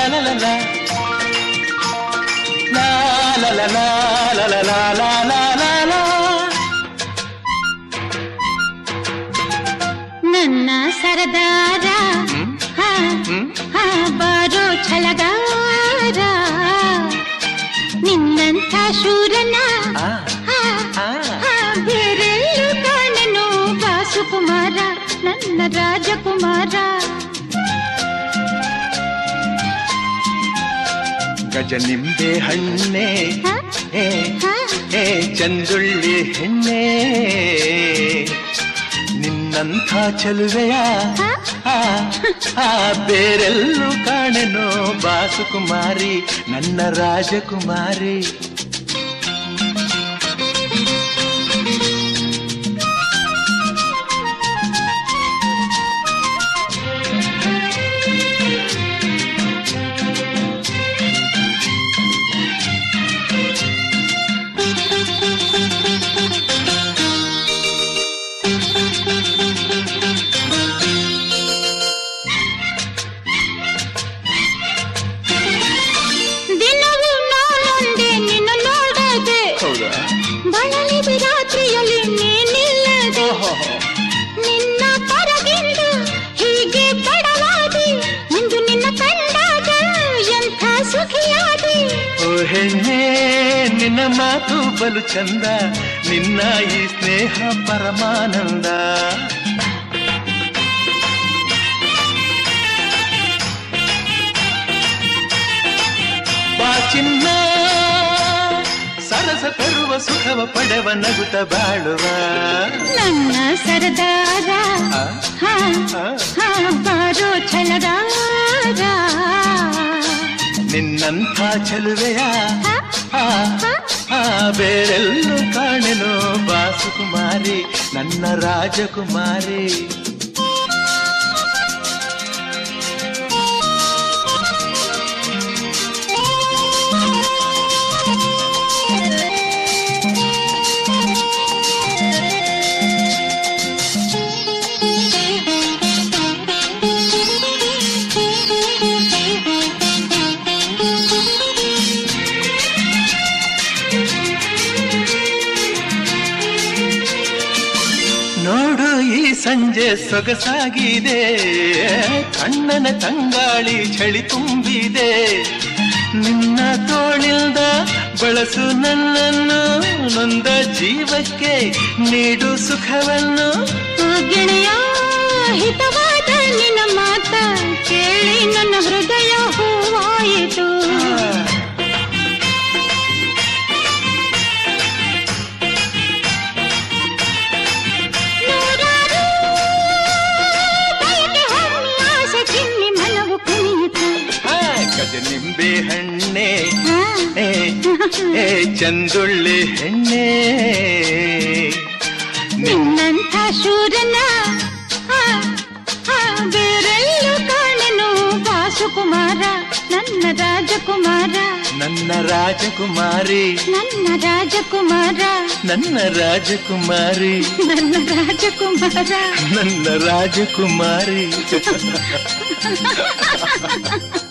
la la la. La la la la la la la la la la la. ನನ್ನ ಸರದಾರ ಹ್ಮ್? ಹಾ, ಹ್ಮ್? ಹಾ, ಬಾರೋ ಛಲಗಾರ ನಿನ್ನಂಥ ಶೂರನ ಆ, ಹಾ, ಆ. ಹಾ, ಬೇರೆಲ್ಲೂ ಕಾಣೆನು ಬಾಸುಕುಮಾರ ನನ್ನ ರಾಜಕುಮಾರ ಗಜ ನಿಂಬೆ ಹಣ್ಣೆ ಹಾ, ಏ ಹಾ, ಏ ಚಂದುಳ್ಳಿ ಹೆಣ್ಣೆ ನಿನ್ನಂಥ ಚೆಲುವೆಯ ಹಾ, ಆ, ಆ, ಬೇರೆಲ್ಲೂ ಕಾಣೆನೋ ಬಾಸುಕುಮಾರಿ ನನ್ನ ರಾಜಕುಮಾರಿ ದಿನವೂ ನಾನೊಂದೇ ನಿನ್ನ ನೋಡದೆ ಹೌದಾ ಬಳಲಿದ ರಾತ್ರಿಯಲ್ಲಿ ನೀನಿಲ್ಲದೆ ಓಹೋ ನಿನ್ನ ಪರಗಿಂದ ಹೀಗೆ ಬಡವಾದಿ ಇಂದು ನಿನ್ನ ಕಂಡಾಗ ಎಂಥ ಸುಖಿಯಾದಿ ಓ ಹೆಣ್ಣೆ ನಿನ್ನ ಮಾತು ಬಲು ಚಂದ ನಿನ್ನ ಈ ಸ್ನೇಹ ಪರಮಾನಂದ ಬಾ ಚಿನ್ನ ಸರಸ ತರುವ ಸುಖವ ಪಡೆವ ನಗುತ್ತ ಬಾಳುವ ನನ್ನ ಸರದಾರ ಆ, ಹಾ ಆ, ಹಾ ಬಾರೋ ಛಲಗಾರ ನಿನ್ನಂಥ ಚೆಲುವೆಯ ಹಾ, ಆ, ಹಾ, ಆ, ಬೇರೆಲ್ಲೂ ಕಾಣೆನು ಬಾಸುಕುಮಾರಿ ನನ್ನ ರಾಜಕುಮಾರಿ ನೋಡು ಈ ಸಂಜೆ ಸೊಗಸಾಗಿದೆ ಕಣ್ಣನ ತಂಗಾಳಿ ಚಳಿ ತುಂಬಿದೆ ನಿನ್ನ ತೋಳಿಲ್ದ ಬಳಸು ನನ್ನನ್ನು ನೊಂದ ಜೀವಕ್ಕೆ ನೀಡು ಸುಖವನ್ನು ಓ ಗೆಳೆಯ ಹಿತವಾದ ನಿನ್ನ ಮಾತ ಕೇಳಿ ನನ್ನ ಹೃದಯ ಹೂವಾಯಿತು ನೂರಾರು ಬಯಕೆ ಹೊಮ್ಮಿ ಆಸೆ ಚಿಮ್ಮಿ ಮನವು ಕುಣಿಯಿತು ಆ, ಗಜ ನಿಂಬೆ ಹಣ್ಣೆ ಆ, ಏ, ಏ ಚಂದುಳ್ಳಿ ಹೆಣ್ಣೆ ನಿನ್ನ ನಿನ್ನಂಥ ಶೂರನ ಆ, ಆ, ಬೇರೆಲ್ಲೂ ಕಾಣೆನು ವಾಸುಕುಮಾರ ನನ್ನ ರಾಜಕುಮಾರ ನನ್ನ ರಾಜಕುಮಾರಿ ನನ್ನ ರಾಜಕುಮಾರ ನನ್ನ ರಾಜಕುಮಾರಿ ನನ್ನ ರಾಜಕುಮಾರ ನನ್ನ ರಾಜಕುಮಾರಿ